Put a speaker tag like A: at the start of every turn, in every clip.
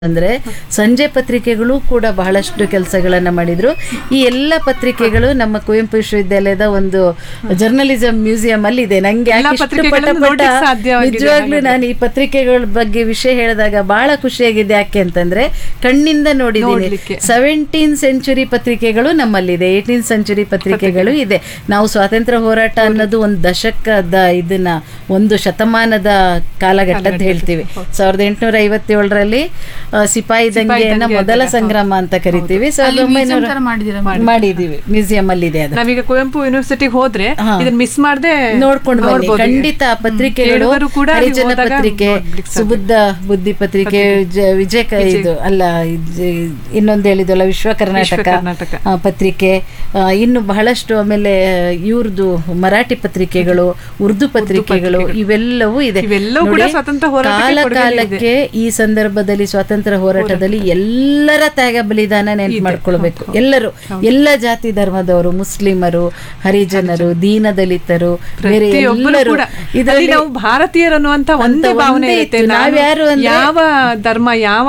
A: ಅಂದ್ರೆ ಸಂಜೆ ಪತ್ರಿಕೆಗಳು ಕೂಡ ಬಹಳಷ್ಟು ಕೆಲಸಗಳನ್ನ ಮಾಡಿದ್ರು ಈ ಎಲ್ಲ ಪತ್ರಿಕೆಗಳು ನಮ್ಮ ಕುವೆಂಪು ವಿಶ್ವವಿದ್ಯಾಲಯದ ಒಂದು ಜರ್ನಲಿಸಂ ಮ್ಯೂಸಿಯಂ ಅಲ್ಲಿ ಇದೆ ನಂಗೆ
B: ಎಲ್ಲ
A: ಯಾಕೆ ಇಷ್ಟು ಪಟ
B: ಪತ್ರಿಕೆಗಳನ್ನು
A: ಪಟ
B: ನೋಡ್ಲಿಕ್ಕೆ ಸಾಧ್ಯವಾಗಿದೆ
A: ನಿಜವಾಗ್ಲೂ ನಾನು ಈ ಪತ್ರಿಕೆಗಳ ಬಗ್ಗೆ ವಿಷಯ ಹೇಳಿದಾಗ ಬಹಳ ಖುಷಿಯಾಗಿದೆ ಯಾಕೆ ಅಂತಂದ್ರೆ ಕಣ್ಣಿಂದ ನೋಡಿದ್ದೀನಿ
B: ನೋಡ್ಲಿಕ್ಕೆ.
A: ಸೆವೆಂಟೀನ್ ಸೆಂಚುರಿ ಪತ್ರಿಕೆಗಳು ನಮ್ಮಲ್ಲಿದೆ ಏಯ್ಟೀನ್ ಸೆಂಚುರಿ ಪತ್ರಿಕೆಗಳು ಇದೆ ನಾವು ಸ್ವಾತಂತ್ರ್ಯ ಹೋರಾಟ ಅನ್ನೋದು ಒಂದು ದಶಕದ ಇದನ್ನ ಒಂದು ಶತಮಾನದ ಕಾಲಘಟ್ಟದ ಹೇಳ್ತೀವಿ ಸಾವಿರದ ಎಂಟುನೂರ ಐವತ್ತೇಳರಲ್ಲಿ ಆ, ಸಿಪಾಯಿ ದಂಗೆಯನ್ನ
B: ದಂಗೆ
A: ಮೊದಲ
B: ಅದೆಲ್ಲ,
A: ಸಂಗ್ರಾಮ ಅಂತ ಕರಿತೀವಿ ಸಾವಿರದ
C: ಅಲ್ಲಿ museum
A: ಒಂಬೈನೂರ
C: ತರ ಮಾಡಿದ್ದೀರಾ?
A: ಮಾಡಿದೀವಿ ಮ್ಯೂಸಿಯಂ ಅಲ್ಲಿ ಇದೆ ಅದು
B: ನಾವೀಗ ಕುವೆಂಪು ಯೂನಿವರ್ಸಿಟಿಗೆ ಹೋದ್ರೆ
A: ಹಾ.
B: ಇದನ್ನ ಮಿಸ್ ಮಾಡದೆ
A: ನೋಡ್ಕೊಂಡು ಬನ್ನಿ ಖಂಡಿತ ಆ ಪತ್ರಿಕೆಗಳು
B: ಕೇಳುಗರು ಕೂಡ ಅಲ್ಲಿ
A: ಹರಿಜನ
B: ಹೋದಾಗ
A: ಪತ್ರಿಕೆ
B: ನೋಡ್ಲಿಕ್ಕೆ ಸಾಧ್ಯ.
A: ಸುಬುದ್ಧ ಬುದ್ಧಿ ಪತ್ರಿಕೆ ಜ- ವಿಜಯ ಕ- ಇದು ಅಲ್ಲ ಇದು ಇನ್ನೊಂದು ಹೇಳಿದ್ವಲ್ಲ ವಿಶ್ವ ಕರ್ನಾಟಕ
B: ಕರ್ನಾಟಕ.
A: ಆ, ಪತ್ರಿಕೆ ಆ, ಇನ್ನು ಬಹಳಷ್ಟು ಆಮೇಲೆ ಇವ್ರದ್ದು ಮರಾಠಿ ಪತ್ರಿಕೆಗಳು ಉರ್ದು ಪತ್ರಿಕೆಗಳು ಇವೆಲ್ಲವೂ ಇದೆ
B: ಇವೆಲ್ಲವೂ ಕೂಡ
A: ನೋಡಿ,
B: ಸ್ವಾತಂತ್ರ್ಯ ಹೋರಾಟಕ್ಕೆ
A: ಕಾಲ
B: ಕೊಡುಗೆ
A: ಕಾಲಕ್ಕೆ ಈ ಸಂದರ್ಭದಲ್ಲಿ ಸ್ವಾತಂತ್ರ್ಯ ಹೋರಾಟದಲ್ಲಿ ಎಲ್ಲರ ತ್ಯಾಗ ಬಲಿದಾನ ನೆನ್ಪು ಮಾಡ್ಕೊಳ್ಬೇಕು ಎಲ್ಲರೂ ಎಲ್ಲ ಜಾತಿ ಧರ್ಮದವರು ಮುಸ್ಲಿಮರು ಹರಿಜನರು ದೀನದಲಿತರು ಬೇರೆ
B: ಪ್ರತಿಯೊಬ್ಬರು
A: ಎಲ್ಲರೂ
B: ಕೂಡ ಅಲ್ಲಿ
A: ಇದರಲ್ಲಿ
B: ನಾವು ಭಾರತೀಯರು ಅನ್ನುವಂತ ಒಂದೇ
A: ಅಂತ
B: ಭಾವನೆ
A: ಒಂದೇ
B: ಇರುತ್ತೆ
A: ಇತ್ತು.
B: ನಾನು
A: ನಾವ್ಯಾರು ಅಂದ್ರೆ-
B: ಯಾವ ಧರ್ಮ ಯಾವ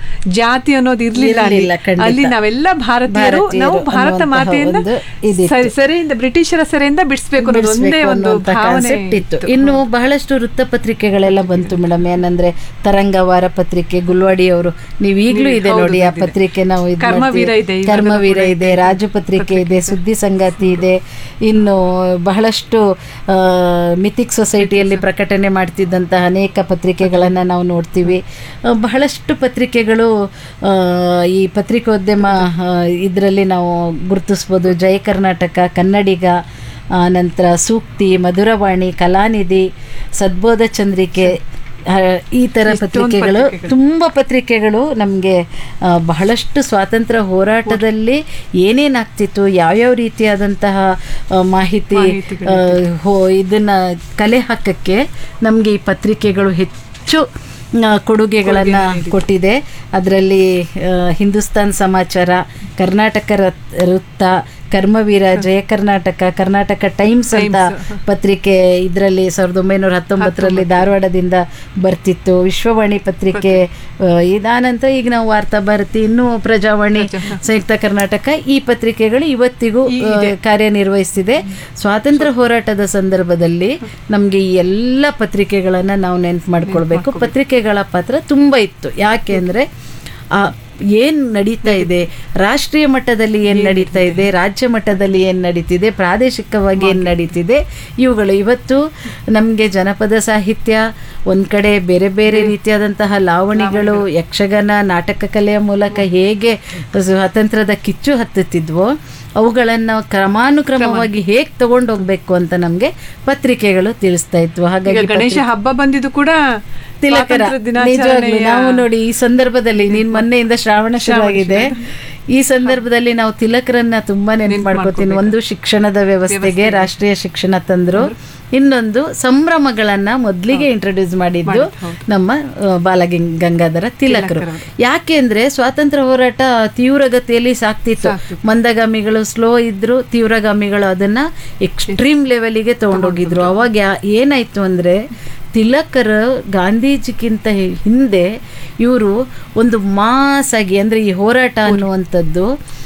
B: ಜಾತಿ ಅನ್ನೋದು ಇರ್ಲಿಲ್ಲ ಅಲ್ಲಿ
A: ಇರ್ಲಿಲ್ಲ, ಖಂಡಿತ.
B: ಅಲ್ಲಿ ನಾವೆಲ್ಲ ಭಾರತೀಯರು
A: ಭಾರತೀಯರು
B: ನಾವು ಭಾರತ
A: ಅನ್ನುವಂತಹ
B: ಮಾತೆಯಿಂದ
A: ಒಂದು ಇದಿತ್ತು.
B: ಸರಿ ಸರಿಯಿಂದ ಬ್ರಿಟಿಷರ ಸೆರೆಯಿಂದ ಬಿಡಿಸ್ಬೇಕು ಅನ್ನೋದು ಒಂದೇ
A: ಬಿಡಿಸ್ಬೇಕು
B: ಒಂದು
A: ಅನ್ನುವಂಥ
B: ಭಾವನೆ
A: ಕಾನ್ಸೆಪ್ಟ್ ಇತ್ತು ಇನ್ನು ಬಹಳಷ್ಟು ವೃತ್ತಪತ್ರಿಕೆಗಳೆಲ್ಲ ಬಂತು ಮೇಡಮ್ ಏನಂದ್ರೆ ತರಂಗ ವಾರ ಪತ್ರಿಕೆ ಗುಲ್ವಾಡಿ ಅವರು ನೀವು ಈಗಲೂ ಇದೆ
B: ಹೌದು,
A: ನೋಡಿ ಆ
B: ಇದೆ.
A: ಪತ್ರಿಕೆ ನಾವು ಇದ್
B: ಕರ್ಮವೀರ
A: ಮಾಡ್ತೀವಿ.
B: ಇದೆ, ಇವಾಗಲೂ
A: ಕರ್ಮವೀರ
B: ಕೂಡ
A: ಇದೆ ರಾಜು ಪತ್ರಿಕೆ ಇದೆ ಸುದ್ದಿ ಸಂಗಾತಿ ಇದೆ ಇನ್ನು ಬಹಳಷ್ಟು ಆ, ಮಿಥಿಕ್ ಸೊಸೈಟಿಯಲ್ಲಿ ಪ್ರಕಟಣೆ ಮಾಡ್ತಿದ್ದಂತಹ ಅನೇಕ ಪತ್ರಿಕೆಗಳನ್ನು ನಾವು ನೋಡ್ತೀವಿ ಆ, ಬಹಳಷ್ಟು ಪತ್ರಿಕೆಗಳು ಆ, ಈ ಪತ್ರಿಕೋದ್ಯಮ ಇದರಲ್ಲಿ ನಾವು ಗುರುತಿಸ್ಬೋದು ಜಯ ಕರ್ನಾಟಕ ಕನ್ನಡಿಗ ಆ, ನಂತರ ಸೂಕ್ತಿ ಮಧುರವಾಣಿ ಕಲಾನಿಧಿ ಸದ್ಬೋಧ ಚಂದ್ರಿಕೆ ಆ, ಈ ಥರ ಪತ್ರಿಕೆಗಳು ತುಂಬ ಪತ್ರಿಕೆಗಳು ನಮಗೆ ಬಹಳಷ್ಟು ಸ್ವಾತಂತ್ರ್ಯ ಹೋರಾಟದಲ್ಲಿ ಏನೇನಾಗ್ತಿತ್ತು ಯಾವ್ಯಾವ ರೀತಿಯಾದಂತಹ ಆ, ಮಾಹಿತಿ ಆ, ಹೋ ಇದನ್ನ ಕಲೆ ಹಾಕಕ್ಕೆ ನಮಗೆ ಈ ಪತ್ರಿಕೆಗಳು ಹೆಚ್ಚು ಆ, ಕೊಡುಗೆಗಳನ್ನು ಕೊಟ್ಟಿದೆ ಅದರಲ್ಲಿ ಹಿಂದೂಸ್ತಾನ್ ಸಮಾಚಾರ ಕರ್ನಾಟಕ ರತ್- ವೃತ್ತ ಕರ್ಮವೀರ ಜಯ ಕರ್ನಾಟಕ ಕರ್ನಾಟಕ ಟೈಮ್ಸ್ ಅಂತ ಪತ್ರಿಕೆ ಇದರಲ್ಲಿ ಸಾವಿರದ ಒಂಬೈನೂರ ಹತ್ತೊಂಬತ್ತರಲ್ಲಿ ಧಾರವಾಡದಿಂದ ಬರ್ತಿತ್ತು ವಿಶ್ವವಾಣಿ ಪತ್ರಿಕೆ ಆ, ಇದಾನಂತರ ಈಗ ನಾವು ವಾರ್ತಾ ಭಾರತಿ ಇನ್ನೂ ಪ್ರಜಾವಾಣಿ ಸಂಯುಕ್ತ ಕರ್ನಾಟಕ ಈ ಪತ್ರಿಕೆಗಳು ಇವತ್ತಿಗೂ ಆ, ಕಾರ್ಯನಿರ್ವಹಿಸ್ತಿದೆ ಸ್ವಾತಂತ್ರ್ಯ ಹೋರಾಟದ ಸಂದರ್ಭದಲ್ಲಿ ನಮಗೆ ಈ ಎಲ್ಲ ಪತ್ರಿಕೆಗಳನ್ನು ನಾವು ನೆನ್ಪು ಮಾಡ್ಕೊಳ್ಬೇಕು ಪತ್ರಿಕೆಗಳ ಪಾತ್ರ ತುಂಬ ಇತ್ತು ಯಾಕೆ ಅಂದರೆ ಆ ಏನು ನಡೀತಾ ಇದೆ ರಾಷ್ಟ್ರೀಯ ಮಟ್ಟದಲ್ಲಿ ಏನು ನಡೀತಾ ಇದೆ ರಾಜ್ಯ ಮಟ್ಟದಲ್ಲಿ ಏನು ನಡೀತಿದೆ ಪ್ರಾದೇಶಿಕವಾಗಿ ಏನು ನಡೀತಿದೆ ಇವುಗಳು ಇವತ್ತು ನಮಗೆ ಜನಪದ ಸಾಹಿತ್ಯ ಒಂದು ಕಡೆ ಬೇರೆ ಬೇರೆ ರೀತಿಯಾದಂತಹ ಲಾವಣಿಗಳು ಯಕ್ಷಗಾನ ನಾಟಕ ಕಲೆಯ ಮೂಲಕ ಹೇಗೆ ಸ್ವಾತಂತ್ರ್ಯದ ಕಿಚ್ಚು ಹತ್ತುತ್ತಿದ್ವೋ ಅವುಗಳನ್ನು ಕ್ರಮಾನುಕ್ರಮವಾಗಿ ಹೇಗೆ ತಗೊಂಡು ಹೋಗ್ಬೇಕು ಅಂತ ನಮಗೆ ಪತ್ರಿಕೆಗಳು ತಿಳಿಸ್ತಾ ಇದ್ವು
B: ಈಗ
A: ಹಾಗಾಗಿ
B: ಗಣೇಶ ಹಬ್ಬ ಬಂದಿದ್ದು ಕೂಡ
A: ತಿಲಕರ
B: ಸ್ವಾತಂತ್ರ್ಯ
A: ನಿಜವಾಗ್ಲೂ
B: ದಿನಾಚರಣೆಯ
A: ನಾವು ನೋಡಿ ಈ ಸಂದರ್ಭದಲ್ಲಿ ನೀನ್ ಮೊನ್ನೆಯಿಂದ ಶ್ರಾವಣ ಶುರುವಾಗಿದೆ ಈ ಸಂದರ್ಭದಲ್ಲಿ ನಾವು ತಿಲಕರನ್ನ ತುಂಬಾ ನೆನಪು ಮಾಡ್ಕೋತೀನಿ ಒಂದು ಶಿಕ್ಷಣದ ವ್ಯವಸ್ಥೆಗೆ ರಾಷ್ಟ್ರೀಯ ಶಿಕ್ಷಣ ತಂದ್ರು ಇನ್ನೊಂದು ಸಂಭ್ರಮಗಳನ್ನ ಮೊದಲಿಗೆ ಇಂಟ್ರೊಡ್ಯೂಸ್ ಮಾಡಿದ್ದು ನಮ್ಮ ಆ, ಬಾಲಗಂಗ್- ಗಂಗಾಧರ ತಿಲಕರು ಯಾಕೆ ಅಂದ್ರೆ ಸ್ವಾತಂತ್ರ್ಯ ಹೋರಾಟ ತೀವ್ರಗತಿಯಲ್ಲಿ ಸಾಕ್ತಿತ್ತು ಮಂದಗಾಮಿಗಳು ಸ್ಲೋ ಇದ್ರು ತೀವ್ರಗಾಮಿಗಳು ಅದನ್ನ ಎಕ್ಸ್ಟ್ರೀಮ್ ಲೆವೆಲಿಗೆ ತಗೊಂಡೋಗಿದ್ರು ಅವಾಗ ಯಾ- ಏನಾಯ್ತು ಅಂದ್ರೆ ತಿಲಕರು ಗಾಂಧೀಜಿಗಿಂತ ಹಿಂದೆ ಇವರು ಒಂದು ಮಾಸ್ ಆಗಿ ಅಂದ್ರೆ ಈ ಹೋರಾಟ ಅನ್ನುವಂಥದ್ದು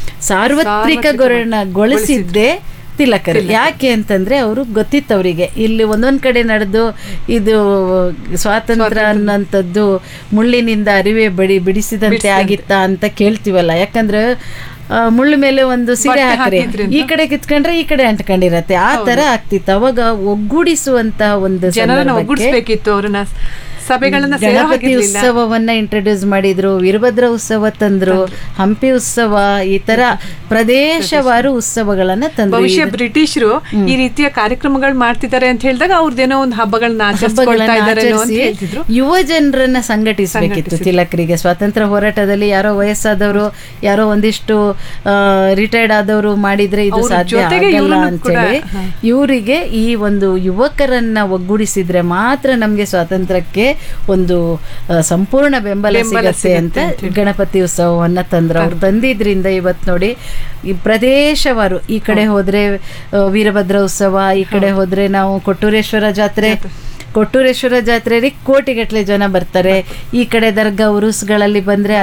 A: ಸಾರ್ವತ್ರಿಕಗೊಳಿಸಿದ್ದೇ ತಿಲಕರು ಯಾಕೆ ಅಂತಂದ್ರೆ ಅವರು ಗೊತ್ತಿತ್ತು ಅವರಿಗೆ ಇಲ್ಲಿ ಒಂದೊಂದ್ ಕಡೆ ನಡೆದು ಇದು ಸ್ವಾತಂತ್ರ್ಯ ಅನ್ನೋಂಥದ್ದು ಮುಳ್ಳಿನಿಂದ ಅರಿವೆ ಬಡಿ ಬಿಡಿಸಿದಂತೆ ಆಗಿತ್ತಾ ಅಂತ ಕೇಳ್ತೀವಲ್ಲ ಯಾಕಂದ್ರೆ ಆ, ಮುಳ್ಳು ಮೇಲೆ ಒಂದು ಸೀರೆ ಹಾಕ್ರೆ ಈ ಕಡೆ ಕಿತ್ಕೊಂಡ್ರೆ ಈ ಕಡೆ ಅಂಟ್ಕೊಂಡಿರತ್ತೆ ಆ ತರ ಆಗ್ತಿತ್ತು ಅವಾಗ ಒಗ್ಗೂಡಿಸುವಂತ ಒಂದು
B: ಜನರನ್ನ
A: ಸಂದರ್ಭಕ್ಕೆ
B: ಒಗ್ಗೂಡಿಸ್ಬೇಕಿತ್ತು ಅವ್ರನ್ನ ಸಭೆಗಳನ್ನ ಸೇರೋ
A: ಗಣಪತಿ
B: ಹಾಗಿರ್ಲಿಲ್ಲ.
A: ಉತ್ಸವವನ್ನ ಇಂಟ್ರೊಡ್ಯೂಸ್ ಮಾಡಿದ್ರು ವೀರಭದ್ರ ಉತ್ಸವ ತಂದ್ರು ಹಂಪಿ ಉತ್ಸವ ಈ ತರ ಪ್ರದೇಶವಾರು ಉತ್ಸವಗಳನ್ನ ತಂದ್ರು
B: ಬಹುಶಃ ಬ್ರಿಟಿಷರು ಈ ರೀತಿಯ ಕಾರ್ಯಕ್ರಮಗಳು ಮಾಡ್ತಿದ್ದಾರೆ ಅಂತ ಹೇಳಿದಾಗ ಅವ್ರದ್ದೇನೋ ಒಂದು ಹಬ್ಬಗಳನ್ನ ಆಚರಿಸ್ಕೊಳ್ತಾ
A: ಹಬ್ಬಗಳನ್ನ
B: ಇದ್ದಾರೆ ಅಂತ
A: ಆಚರಿಸಿ
B: ಹೇಳ್ತಿದ್ರು
A: ಯುವ ಜನರನ್ನ ಸಂಘಟಿಸಬೇಕಿತ್ತು ತಿಲಕರಿಗೆ ಸ್ವಾತಂತ್ರ್ಯ ಹೋರಾಟದಲ್ಲಿ ಯಾರೋ ವಯಸ್ಸಾದವರು ಯಾರೋ ಒಂದಿಷ್ಟು ರಿಟೈರ್ಡ್ ಆದವರು ಮಾಡಿದ್ರೆ ಇದು
B: ಅವ್ರ
A: ಸಾಧ್ಯ
B: ಜೊತೆಗೆ
A: ಆಗಲ್ಲ
B: ಇವ್ರನ್ನು
A: ಅಂತೇಳಿ ಇವರಿಗೆ ಈ ಒಂದು ಯುವಕರನ್ನ ಒಗ್ಗೂಡಿಸಿದ್ರೆ ಮಾತ್ರ ನಮ್ಗೆ ಸ್ವಾತಂತ್ರ್ಯಕ್ಕೆ ಒಂದು ಆ, ಸಂಪೂರ್ಣ ಬೆಂಬಲ ಸಿಗತ್ತೆ ಅಂತ ಗಣಪತಿ ಉತ್ಸವವನ್ನ ತಂದ್ರು ಅವ್ರು ತಂದಿದ್ರಿಂದ ಇವತ್ತು ನೋಡಿ ಈ ಪ್ರದೇಶವಾರು ಈ ಕಡೆ ಹೋದ್ರೆ ಆ, ವೀರಭದ್ರ ಉತ್ಸವ ಈ ಕಡೆ ಹೋದ್ರೆ ನಾವು ಕೊಟ್ಟೂರೇಶ್ವರ ಜಾತ್ರೆ ಕೊಟ್ಟೂರೇಶ್ವರ ಜಾತ್ರೆಯಲ್ಲಿ ಕೋಟಿಗಟ್ಟಲೆ ಜನ ಬರ್ತಾರೆ ಈ ಕಡೆ ದರ್ಗಾ ಉರುಸ್ಗಳಲ್ಲಿ ಬಂದರೆ